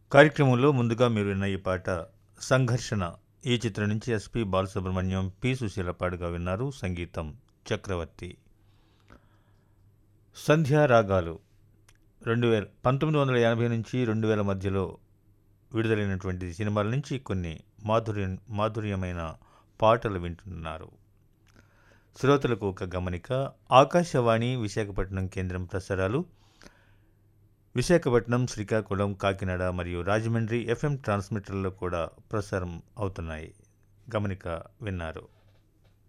కార్యక్రమంలో ముందుగా మీరు విన్న ఈ పాట సంఘర్షణ ఈ చిత్రం నుంచి ఎస్పి బాలసుబ్రహ్మణ్యం పి సుశీల పాడుగా విన్నారు సంగీతం చక్రవర్తి సంధ్యా రాగాలు రెండు వేల పంతొమ్మిది వందల ఎనభై నుంచి రెండు వేల మధ్యలో విడుదలైనటువంటి సినిమాల నుంచి కొన్ని మాధుర్య మాధుర్యమైన పాటలు వింటున్నారు శ్రోతలకు ఒక గమనిక ఆకాశవాణి విశాఖపట్నం కేంద్రం ప్రసారాలు విశాఖపట్నం శ్రీకాకుళం కాకినాడ మరియు రాజమండ్రి ఎఫ్ఎం ట్రాన్స్మిటర్లో కూడా ప్రసారం అవుతున్నాయి గమనిక విన్నారు